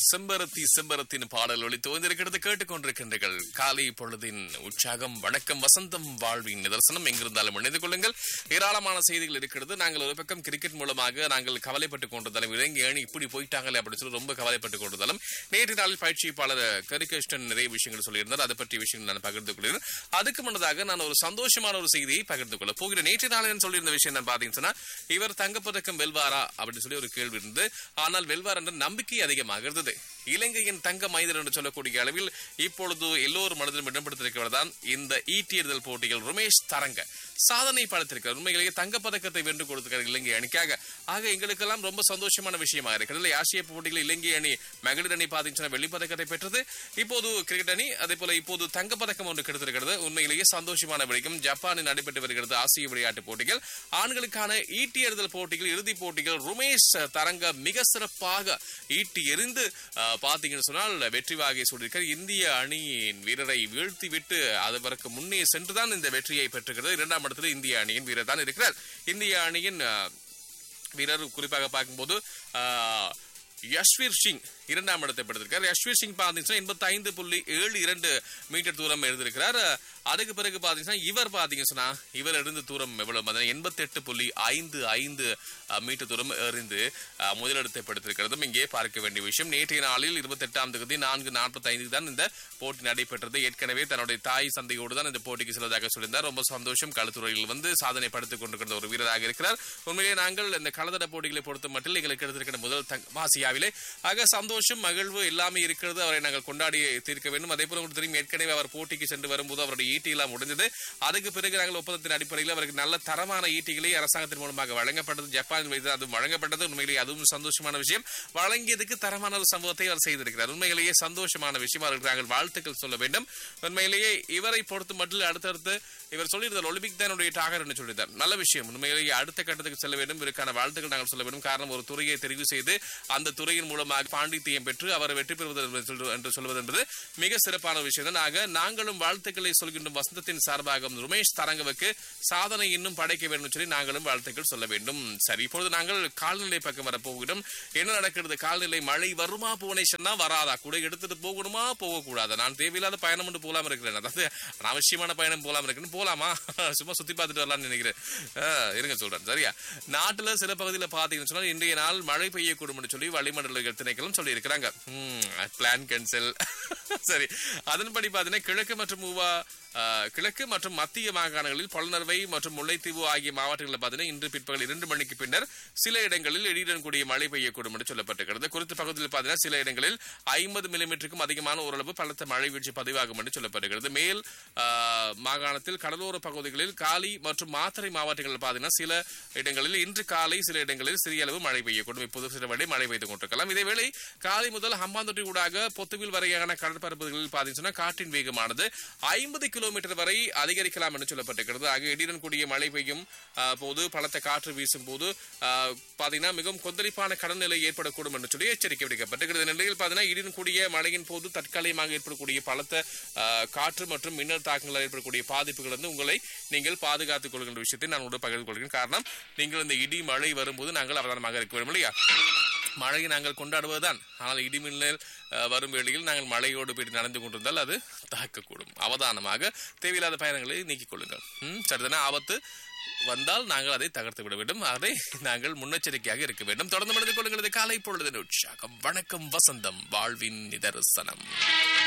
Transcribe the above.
செம்பருத்தி செம்பரத்தின் பாடல் ஒளி தோய்ந்திருக்கிறது கேட்டுக்கொண்டிருக்கின்றீர்கள் காலை பொழுதின் உற்சாகம் வணக்கம் வசந்தம் வாழ்வின் நிதர்சனம் எங்கிருந்தாலும் இணைந்து கொள்ளுங்கள் ஏராளமான செய்திகள் இருக்கிறது நாங்கள் ஒரு பக்கம் கிரிக்கெட் மூலமாக நாங்கள் கவலைப்பட்டுக் கொண்டிருந்தாலும் இலங்கை அணி இப்படி போயிட்டாங்களே அப்படின்னு சொல்லி ரொம்ப கவலைப்பட்டுக் கொண்டிருந்தாலும் நேற்று நாளில் பயிற்சியாளர் கரிகிருஷ்ணன் நிறைய விஷயங்கள் சொல்லியிருந்தார் அதை பற்றிய விஷயங்கள் நான் பகிர்ந்து கொள்கிறேன் அதுக்கு முன்னதாக நான் ஒரு சந்தோஷமான ஒரு செய்தியை பகிர்ந்து கொள்ள போகிறேன் நேற்று நாளில் சொல்லியிருந்த விஷயம் நான் பாத்தீங்கன்னா இவர் தங்கப்பதக்கம் வெல்வாரா அப்படின்னு சொல்லி ஒரு கேள்வி இருந்து ஆனால் வெல்வார் என்ற நம்பிக்கை அதிகமாக இருந்தது இலங்கையின் தங்க மைதர் என்று சொல்லக்கூடிய அளவில் இப்பொழுது எல்லோரும் மனதிலும் இடம் பிடித்திருக்கிறவர் தான் இந்த ஈட்டியறிதல் போட்டிகள் ரமேஷ் தரங்க சாதனை படைத்திருக்கிறார் உண்மையிலேயே தங்கப்பதக்கத்தை வென்று கொடுத்திருக்கிறார் இலங்கை அணிக்காக ஆக எங்களுக்கெல்லாம் ரொம்ப சந்தோஷமான விஷயமாக இருக்கிறது இல்லை ஆசிய போட்டிகளில் இலங்கை அணி மகளிர் அணி பாத்தீங்கன்னா வெள்ளிப்பதக்கத்தை பெற்றது இப்போது கிரிக்கெட் அணி அதே போல இப்போது தங்கப்பதக்கம் ஒன்று கிடைத்திருக்கிறது உண்மையிலேயே சந்தோஷமான விளைக்கும் ஜப்பானில் நடைபெற்று வருகிறது ஆசிய விளையாட்டு போட்டிகள் ஆண்களுக்கான ஈட்டி எறிதல் போட்டிகள் இறுதிப் போட்டிகள் ருமேஷ் தரங்க மிக சிறப்பாக ஈட்டி எறிந்து அஹ், பாத்தீங்கன்னு சொன்னால் வெற்றி வாகை சொல்லியிருக்கார் இந்திய அணியின் வீரரை வீழ்த்தி விட்டு அதற்கு முன்னே சென்றுதான் இந்த வெற்றியை பெற்றுகிறது இரண்டாம் இடத்துல இந்திய அணியின் வீரர் தான் இருக்கிறார் இந்திய அணியின் அஹ், வீரர் குறிப்பாக பார்க்கும்போது அஹ், யஷ்வீர் சிங் இரண்டாம் இடத்தை பெற்றிருக்கார் யஷ்வீர் சிங் பாத்தீங்கன்னா எண்பத்தி ஐந்து புள்ளி ஏழு இரண்டு மீட்டர் தூரம் எழுதியிருக்கிறார் அதுக்கு பிறகு பாத்தீங்கன்னா இவர் பாத்தீங்க சொன்னா இவர் இருந்து தூரம் எவ்வளவு எண்பத்தி எட்டு புள்ளி ஐந்து ஐந்து அஹ், மீட்டர் தூரம் எறிந்து அஹ், முதலிடத்தை பெற்றிருக்கிறதும் இங்கே பார்க்க வேண்டிய விஷயம் நேற்றைய நாளில் இருபத்தி எட்டாம் தேதி நான்கு நாற்பத்தி ஐந்துக்கு தான் இந்த போட்டி நடைபெற்றது ஏற்கனவே தன்னுடைய தாய் சந்தையோடு தான் இந்த போட்டிக்கு செல்வதாக சொல்லியிருந்தார் ரொம்ப சந்தோஷம் களத்துறையில் வந்து சாதனை படுத்திக் கொண்டிருக்கிற ஒரு வீரராக இருக்கிறார் உண்மையிலேயே நாங்கள் இந்த கலதட போட்டிகளை பொறுத்த மட்டும் எங்களுக்கு எடுத்திருக்கிற முதல் தங்கம் ஆசியாவிலே ஆக சந்தோஷம் மகிழ்வு எல்லாமே இருக்கிறது அவரை நாங்கள் கொண்டாடி தீர்க்க வேண்டும் அதே போல உங்களுக்கு தெரியும் ஏற்கனவே அவர் போட்டிக்கு சென்று வரும்போது அவருடைய ஈட்டி எல்லாம் முடிந்தது அதுக்கு பிறகு நாங்கள் ஒப்பந்தத்தின் அடிப்படையில் அவருக்கு நல்ல தரமான ஈட்டிகளை அரசாங்கத்தின் மூலமாக வழங்கப்பட்டது ஜப்பான் வைத்து அது வழங்கப்பட்டது உண்மையிலேயே அதுவும் சந்தோஷமான விஷயம் வழங்கியதுக்கு தரமான ஒரு சம்பவத்தை அவர் செய்திருக்கிறார் உண்மையிலேயே சந்தோஷமான விஷயம் அவருக்கு நாங்கள் வாழ்த்துக்கள் சொல்ல வேண்டும் உண்மையிலேயே இவரை பொறுத்து மட்டும் அடுத்தடுத்து இவர் சொல்லியிருந்தார் ஒலிம்பிக் தான் என்னுடைய டாகர் என்று சொல்லியிருந்தார் நல்ல விஷயம் உண்மையிலேயே அடுத்த கட்டத்துக்கு செல்ல வேண்டும் இதற்கான வாழ்த்துக்கள் நாங்கள் சொல்ல வேண்டும் காரணம் ஒரு துறையை தெரிவு செய்து அந்த துறையின் மூலமாக பாண்டித்தியம் பெற்று அவர் வெற்றி பெறுவது என்று சொல்ற- என்று சொல்வது என்பது மிக சிறப்பான விஷயம் தான் ஆக நாங்களும் வாழ்த்துக்களை சொல்கின்ற வசந்தத்தின் சார்பாக ருமேஷ் தரங்கவுக்கு சாதனை இன்னும் படைக்க வேண்டும் என்று சொல்லி நாங்களும் வாழ்த்துக்கள் சொல்ல வேண்டும் சரி இப்பொழுது நாங்கள் கால்நிலை பக்கம் வர போகிறோம் என்ன நடக்கிறது கால்நிலை மழை வருமா புவனேஸ்வரனா வராதா கூட எடுத்துட்டு போகணுமா போகக்கூடாதா நான் தேவையில்லாத பயணம் ஒன்று போலாம இருக்கிறேன் அதாவது அவசியமான பயணம் போலாம இருக்கேன்னு போலாமா சும்மா சுத்தி பார்த்துட்டு வரலாம்னு நினைக்கிறேன் ஆ, இருங்க சொல்றேன் சரியா நாட்டுல சில பகுதியில் பாத்தீங்கன்னு சொன்னா இன்றைய நாள் மழை பெய்யக்கூடும் என்று சொல்லி வளிமண்டல திணைக்களும் சொல்லி இருக்கிறாங்க பிளான் கேன்சல் சரி அதன்படி பாத்தீங்கன்னா கிழக்கு மற்றும் மூவா ஆ, கிழக்கு மற்றும் மத்திய மாகாணங்களில் பொலனர்வை மற்றும் முல்லைத்தீவு ஆகிய மாவட்டங்களில் பார்த்தீங்கன்னா இன்று பிற்பகல் இரண்டு மணிக்கு பின்னர் சில இடங்களில் இடியுடன் கூடிய மழை பெய்யக்கூடும் என்று சொல்லப்பட்டிருக்கிறது குறித்த பகுதியில் பார்த்தீங்கன்னா சில இடங்களில் ஐம்பது மில்லிமீட்டருக்கும் அதிகமான ஓரளவு பலத்த மழை வீழ்ச்சி பதிவாகும் என்று சொல்லப்பட்டிருக்கிறது மேல் ஆ, மாகாணத்தில் கடலோர பகுதிகளில் காலி மற்றும் மாத்தறை மாவட்டங்களில் பார்த்தீங்கன்னா சில இடங்களில் இன்று காலை சில இடங்களில் சிறிய அளவு மழை பெய்யக்கூடும் இப்போது சில வரை மழை பெய்து கொண்டிருக்கலாம் இதேவேளை காலை முதல் ஹம்பாந்தொட்டி ஊடாக பொத்துவில் வரையான கடற்பரப்புகளில் பார்த்தீங்கன்னா காற்றின் வேகமானது ஐம்பது கிலோமீட்டர் வரை அதிகரிக்கலாம் என்று சொல்லப்பட்டிருக்கிறது ஆக இடியுடன் கூடிய மழை பெய்யும் ஆ, போது பலத்த காற்று வீசும் போது ஆ, பாத்தீங்கன்னா மிகவும் கொந்தளிப்பான கடல்நிலை ஏற்படக்கூடும் என்று சொல்லி எச்சரிக்கை விடுக்கப்பட்டிருக்கிறது இந்த நிலையில் பாத்தீங்கன்னா இடியுடன் கூடிய மழையின் போது தற்காலிகமாக ஏற்படக்கூடிய பலத்த ஆ, காற்று மற்றும் மின்னல் தாக்கங்களால் ஏற்படக்கூடிய பாதிப்புகள் வந்து உங்களை நீங்கள் பாதுகாத்துக் கொள்கின்ற விஷயத்தை நான் உங்களோட பகிர்ந்து கொள்கிறேன் காரணம் நீங்கள் இந்த இடி மழை வரும்போது நாங்கள் அவதானமாக இருக்க வேண்டும் இல்லையா மழையை நாங்கள் கொண்டாடுவதுதான் ஆனால் இடிமின்னல் அஹ், வரும் வேளையில் நாங்கள் மழையோடு போயிட்டு நடந்து கொண்டிருந்தால் அது தாக்கக்கூடும் அவதானமாக தேவையில்லாத பயணங்களை நீக்கிக் கொள்ளுங்கள் ம், சரிதானே ஆபத்து வந்தால் நாங்கள் அதை தகர்த்து விட வேண்டும் அதை நாங்கள் முன்னெச்சரிக்கையாக இருக்க வேண்டும் தொடர்ந்து மனித கொள்ளுங்கள் இது காலை பொழுது உற்சாகம் வணக்கம் வசந்தம் வாழ்வின் நிதர்சனம்